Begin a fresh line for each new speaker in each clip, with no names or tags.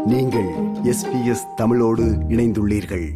நீங்கள் எஸ்பிஎஸ் தமிழோடு இணைந்துள்ளீர்கள்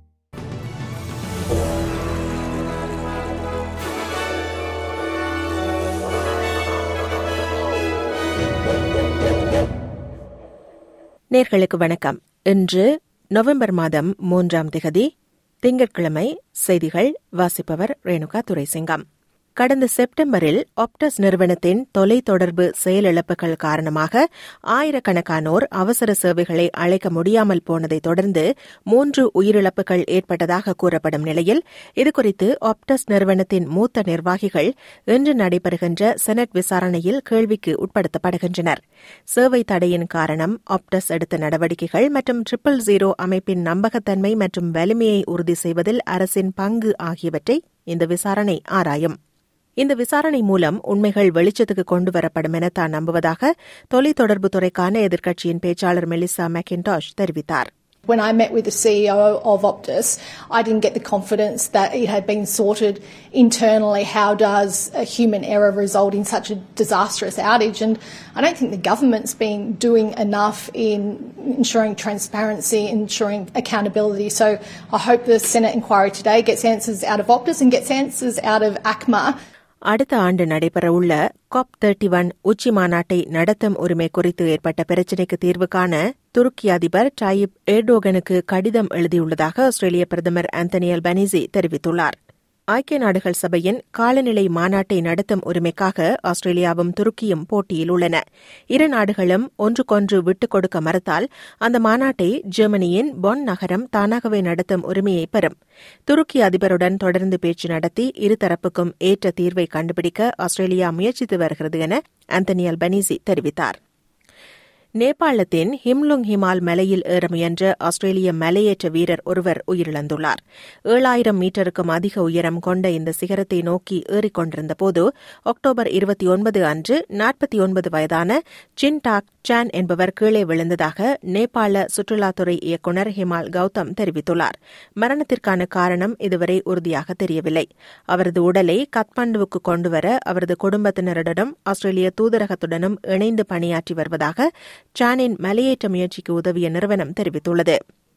நேர்களுக்கு வணக்கம் இன்று நவம்பர் மாதம் மூன்றாம் திகதி திங்கட்கிழமை செய்திகள் வாசிப்பவர் ரேணுகா துரைசிங்கம் கடந்த செப்டம்பரில் ஆப்டஸ் நிறுவனத்தின் தொலைத்தொடர்பு செயலிழப்புகள் காரணமாக ஆயிரக்கணக்கானோர் அவசர சேவைகளை அழைக்க முடியாமல் போனதை தொடர்ந்து மூன்று உயிரிழப்புகள் ஏற்பட்டதாக கூறப்படும் நிலையில் இதுகுறித்து ஆப்டஸ் நிறுவனத்தின் மூத்த நிர்வாகிகள் இன்று நடைபெறுகின்ற செனட் விசாரணையில் கேள்விக்கு உட்படுத்தப்படுகின்றனர் சேவை தடையின் காரணம் ஆப்டஸ் எடுத்த நடவடிக்கைகள் மற்றும் ட்ரிபிள் ஜீரோ அமைப்பின் நம்பகத்தன்மை மற்றும் வலிமையை உறுதி செய்வதில் அரசின் பங்கு ஆகியவற்றை இந்த விசாரணை ஆராயும் இந்த விசாரணை மூலம் உண்மைகள் வெளிச்சத்துக்கு கொண்டு வரப்படும் என தான் நம்புவதாக தொலைத்தொடர்பு துறைக்கான எதிர்க்கட்சியின் பேச்சாளர் மெலிசா மெக்கின்டாஷ் தெரிவித்தார்
When I met with the CEO of Optus, I didn't get the confidence that it had been sorted internally. How does a human error result in such a disastrous outage? And I don't think the government's been doing enough in ensuring transparency, ensuring accountability. So I hope the Senate inquiry today gets answers out of Optus and gets answers out of ACMA.
அடுத்த ஆண்டு நடைபெறவுள்ள காப் thirty one உச்சி மாநாட்டை நடத்தும் உரிமை குறித்து ஏற்பட்ட பிரச்சினைக்கு தீர்வு காண துருக்கி அதிபர் டாயிப் ஏர்டோகனுக்கு கடிதம் எழுதியுள்ளதாக ஆஸ்திரேலிய பிரதமர் ஆந்தனி அல்பனீசி தெரிவித்துள்ளார் ஐக்கிய நாடுகள் சபையின் காலநிலை மாநாட்டை நடத்தும் உரிமைக்காக ஆஸ்திரேலியாவும் துருக்கியும் போட்டியில் உள்ளன இரு நாடுகளும் ஒன்றுக்கொன்று விட்டுக் கொடுக்க மறுத்தால் அந்த மாநாட்டை ஜெர்மனியின் பொன் நகரம் தானாகவே நடத்தும் உரிமையை பெறும் துருக்கி அதிபருடன் தொடர்ந்து பேச்சு நடத்தி இருதரப்புக்கும் ஏற்ற தீர்வை கண்டுபிடிக்க ஆஸ்திரேலியா முயற்சித்து வருகிறது என ஆந்தனி அல்பனீசி தெரிவித்தார் நேபாளத்தின் ஹிம்லுங் ஹிமால் மலையில் ஏற முயன்ற ஆஸ்திரேலிய மலையேற்ற வீரர் ஒருவர் உயிரிழந்துள்ளார் ஏழாயிரம் மீட்டருக்கும் அதிக உயரம் கொண்ட இந்த சிகரத்தை நோக்கி ஏறிக்கொண்டிருந்த போது அக்டோபர் இருபத்தி ஒன்பது அன்று நாற்பத்தி ஒன்பது வயதான சின் டாக் சான் என்பவர் கீழே விழுந்ததாக நேபாள சுற்றுலாத்துறை இயக்குநர் ஹிமால் கௌதம் தெரிவித்துள்ளார் மரணத்திற்கான காரணம் இதுவரை உறுதியாக தெரியவில்லை அவரது உடலை கத்மண்டுவுக்கு கொண்டுவர அவரது குடும்பத்தினருடனும் ஆஸ்திரேலிய தூதரகத்துடனும் இணைந்து பணியாற்றி வருவதாக சானின் மலையேற்ற முயற்சிக்கு உதவிய நிறுவனம் தெரிவித்துள்ளது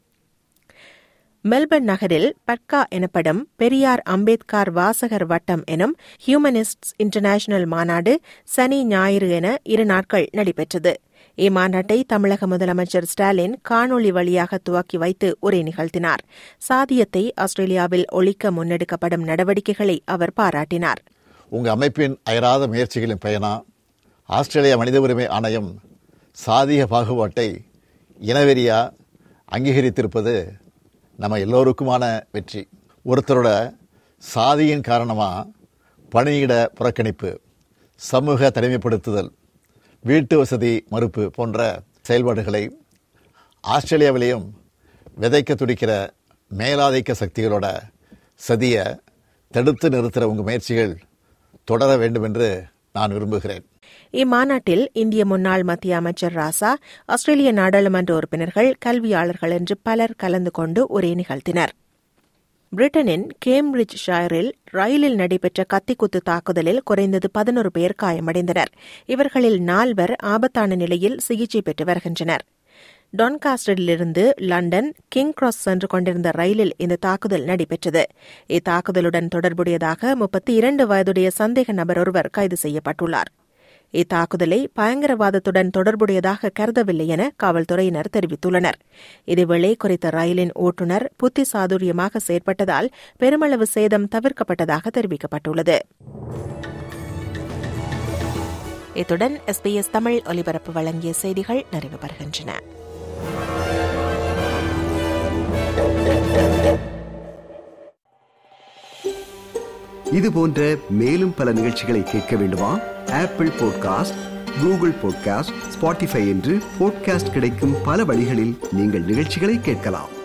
மெல்பர்ன் நகரில் பட்கா எனப்படும் பெரியார் அம்பேத்கர் வாசகர் வட்டம் எனும் ஹியூமனிஸ்ட்ஸ் இன்டர்நேஷனல் மாநாடு சனி ஞாயிறு என இரு நாட்கள் நடைபெற்றது இம்மாநாட்டை தமிழக முதலமைச்சர் ஸ்டாலின் காணொலி வழியாக துவக்கி வைத்து உரை நிகழ்த்தினார் சாதியத்தை ஆஸ்திரேலியாவில் ஒழிக்க முன்னெடுக்கப்படும் நடவடிக்கைகளை அவர் பாராட்டினார்
உங்க அமைப்பின் அயராத முயற்சிகளின் பயனா ஆஸ்திரேலிய மனித உரிமை ஆணையம் சாதிய பாகுபாட்டை இனவெறியா அங்கீகரித்திருப்பது நம்ம எல்லோருக்குமான வெற்றி ஒருத்தரோட சாதியின் காரணமாக பணியிட புறக்கணிப்பு சமூக தனிமைப்படுத்துதல் வீட்டு வசதி மறுப்பு போன்ற செயல்பாடுகளை ஆஸ்திரேலியாவிலேயும் விதைக்க துடிக்கிற மேலாதிக்க சக்திகளோட சதிய தடுத்து நிறுத்துகிற உங்கள் முயற்சிகள் தொடர வேண்டும் என்று நான் விரும்புகிறேன்
இம்மாநாட்டில் இந்திய முன்னாள் மத்திய அமைச்சர் ராசா ஆஸ்திரேலிய நாடாளுமன்ற உறுப்பினர்கள் கல்வியாளர்கள் என்று பலர் கலந்து கொண்டு உரை நிகழ்த்தினர் பிரிட்டனின் கேம்பிரிட்ஜ் ஷயரில் ரயிலில் நடைபெற்ற கத்திக்குத்து தாக்குதலில் குறைந்தது பதினோரு பேர் காயமடைந்தனர் இவர்களில் நால்வர் ஆபத்தான நிலையில் சிகிச்சை பெற்று வருகின்றனர் டொன்காஸ்டரிலிருந்து லண்டன் கிங் கிராஸ் சென்று கொண்டிருந்த ரயிலில் இந்த தாக்குதல் நடைபெற்றது இத்தாக்குதலுடன் தொடர்புடையதாக முப்பத்தி இரண்டு வயதுடைய சந்தேக நபர் ஒருவர் கைது செய்யப்பட்டுள்ளார் இத்தாக்குதலை பயங்கரவாதத்துடன் தொடர்புடையதாக கருதவில்லை என காவல்துறையினர் தெரிவித்துள்ளனர் இதேவேளை குறித்த ரயிலின் ஓட்டுநர் புத்தி சாதுரியமாக செயற்பட்டதால் பெருமளவு சேதம் தவிர்க்கப்பட்டதாக தெரிவிக்கப்பட்டுள்ளது இத்துடன் எஸ்பிஎஸ் தமிழ் ஒலிபரப்பு வழங்கிய செய்திகள் நிறைவு பெறுகின்றன
இது போன்ற மேலும் பல நிகழ்ச்சிகளை கேட்க வேண்டுமா Apple podcast Google podcast Spotify என்று பாட்காஸ்ட் கிடைக்கும் பல வழிகளில் நீங்கள் நிகழ்ச்சிகளை கேட்கலாம்